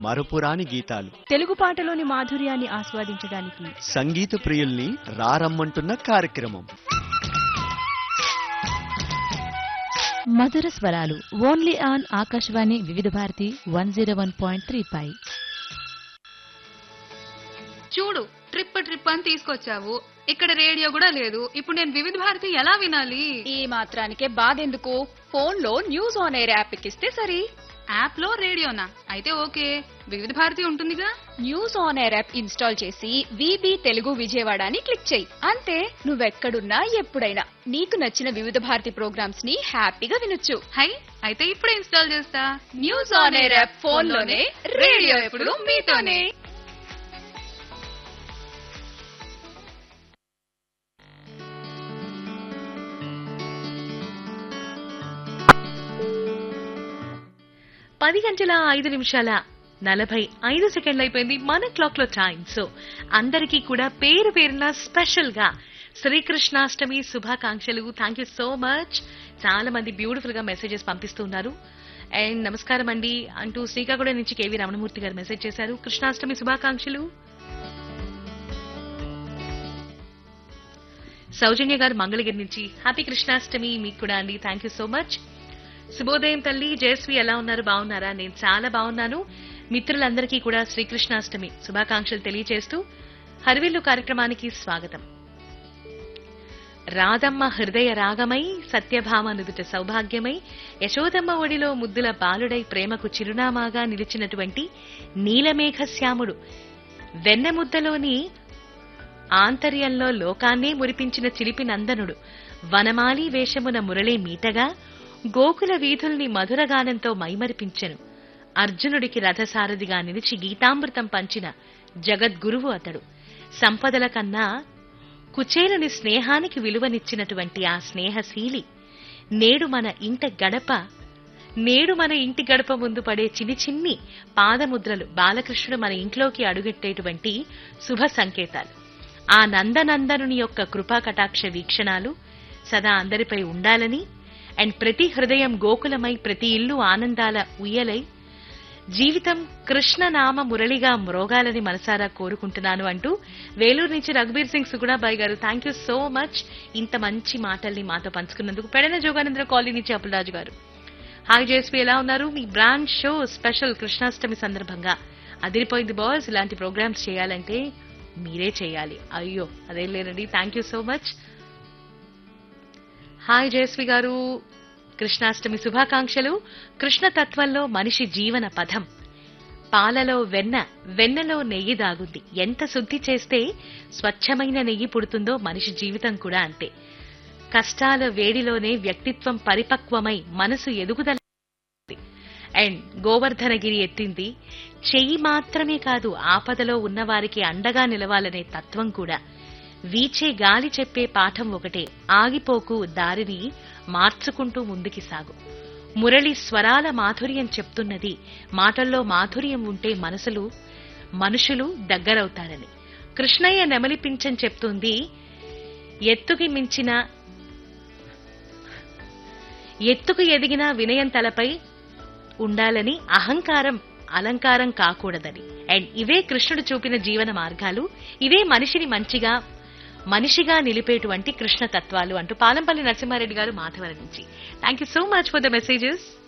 మరపురాని గీతాలు తెలుగు పాటలోని మాధుర్యాన్ని ఆస్వాదించడానికి సంగీత ప్రియుల్ని రారమ్మంటున్న కార్యక్రమం మధుర స్వరాలు only on Akashvani Vividh Bharati one zero one point three పై చూడు ట్రిప్ ట్రిప్ అని తీసుకొచ్చావు ఇక్కడ రేడియో కూడా లేదు ఇప్పుడు నేను వివిధ భారతి ఎలా వినాలి ఈ మాత్రానికే బాధెందుకు ఫోన్ లో న్యూస్ ఆన్ ఎయిర్ యాప్ ఎక్కిస్తే సరి యాప్ లో రేడియోనా అయితే ఓకే వివిధ భారతి ఉంటుందిగా news on air app install చేసి విబి తెలుగు విజయవాడ అని క్లిక్ చేయి అంతే నువ్వెక్కడున్నా ఎప్పుడైనా నీకు నచ్చిన వివిధ భారతి ప్రోగ్రామ్స్ ని హ్యాపీగా వినొచ్చు హై అయితే ఇప్పుడే ఇన్స్టాల్ చేస్తా news on air app phone లోనే రేడియో ఎప్పుడు మీతోనే పది గంటల ఐదు నిమిషాల నలభై ఐదు సెకండ్లు అయిపోయింది మన క్లాక్ లో టైం సో అందరికీ కూడా పేరు పేరున స్పెషల్ గా శ్రీకృష్ణాష్టమి శుభాకాంక్షలు థ్యాంక్ యూ సో మచ్ చాలా మంది బ్యూటిఫుల్ గా మెసేజెస్ పంపిస్తున్నారు అండ్ నమస్కారం అండి అంటూ శ్రీకాకుళం నుంచి కేవీ రమణమూర్తి గారు మెసేజ్ చేశారు కృష్ణాష్టమి శుభాకాంక్షలు సౌజన్య గారు మంగళగిరి నుంచి హ్యాపీ కృష్ణాష్టమి మీకు కూడా అండి థ్యాంక్ యూ సో మచ్ శుభోదయం తల్లి జయశ్రీ ఎలా ఉన్నారు బాగున్నారా నేను చాలా బాగున్నాను మిత్రులందరికీ కూడా శ్రీకృష్ణాష్టమి శుభాకాంక్షలు తెలియజేస్తూ హరివిల్లు కార్యక్రమానికి స్వాగతం రాధమ్మ హృదయ రాగమై సత్యభామ నుదుట సౌభాగ్యమై యశోదమ్మ ఒడిలో ముద్దుల బాలుడై ప్రేమకు చిరునామాగా నిలిచినటువంటి నీలమేఘ శ్యాముడు వెన్నెముద్దలోని ఆంతర్యంలో లోకాన్నే మురిపించిన చిలిపి నందనుడు వనమాలి వేషమున మురళి మీటగా గోకుల వీధుల్ని మధురగానంతో మైమరిపించెను అర్జునుడికి రథసారథిగా నిలిచి గీతామృతం పంచిన జగద్గురువు అతడు సంపదల కన్నా కుచేలుని స్నేహానికి విలువనిచ్చినటువంటి ఆ స్నేహశీలి నేడు మన ఇంట గడప నేడు మన ఇంటి గడప ముందు పడే చిన్ని చిన్ని పాదముద్రలు బాలకృష్ణుడు మన ఇంట్లోకి అడుగెట్టేటువంటి శుభ సంకేతాలు ఆ నందనందనుని యొక్క కృపా కటాక్ష వీక్షణాలు సదా అందరిపై ఉండాలని అండ్ ప్రతి హృదయం గోకులమై ప్రతి ఇల్లు ఆనందాల ఉయ్యలై జీవితం కృష్ణనామ మురళిగా మ్రోగాలని మనసారా కోరుకుంటున్నాను అంటూ వేలూరు నుంచి రఘుబీర్ సింగ్ సుగుణాబాయి గారు థ్యాంక్ యూ సో మచ్ ఇంత మంచి మాటల్ని మాతో పంచుకున్నందుకు పెడన జోగానంద్ర కాలనీ నుంచి అప్పులరాజు గారు హాయ్ జేఎస్పీ ఎలా ఉన్నారు మీ బ్రాండ్ షో స్పెషల్ కృష్ణాష్టమి సందర్భంగా అదిరిపోయింది బాస్ ఇలాంటి ప్రోగ్రామ్స్ చేయాలంటే మీరే చేయాలి అయ్యో అదేం లేదండి thank you so much hi Jayasri గారు కృష్ణాష్టమి శుభాకాంక్షలు కృష్ణ తత్వంలో మనిషి జీవన పథం పాలలో వెన్న వెన్నలో నెయ్యి దాగుంది ఎంత శుద్ధి చేస్తే స్వచ్ఛమైన నెయ్యి పుడుతుందో మనిషి జీవితం కూడా అంతే కష్టాల వేడిలోనే వ్యక్తిత్వం పరిపక్వమై మనసు ఎదుగుదల అండ్ గోవర్ధనగిరి ఎత్తింది చెయ్యి మాత్రమే కాదు ఆపదలో ఉన్నవారికి అండగా నిలవాలనే తత్వం కూడా వీచే గాలి చెప్పే పాఠం ఒకటే ఆగిపోకు దారిని మార్చుకుంటూ ముందుకి సాగు మురళి స్వరాల మాధుర్యం చెప్తున్నది మాటల్లో మాధుర్యం ఉంటే మనసులు మనుషులు దగ్గరవుతారని కృష్ణయ్య నెమలిపించని చెప్తుంది ఎత్తుకి మించిన ఎత్తుకు ఎదిగిన వినయం తలపై ఉండాలని అహంకారం అలంకారం కాకూడదని అండ్ ఇవే కృష్ణుడు చూపిన జీవన మార్గాలు ఇవే మనిషిని మంచిగా మనిషిగా నిలిపేటువంటి కృష్ణ తత్వాలు అంటూ పాలంపల్లి నరసింహారెడ్డి గారు మాధవరం నుంచి thank you so much for the messages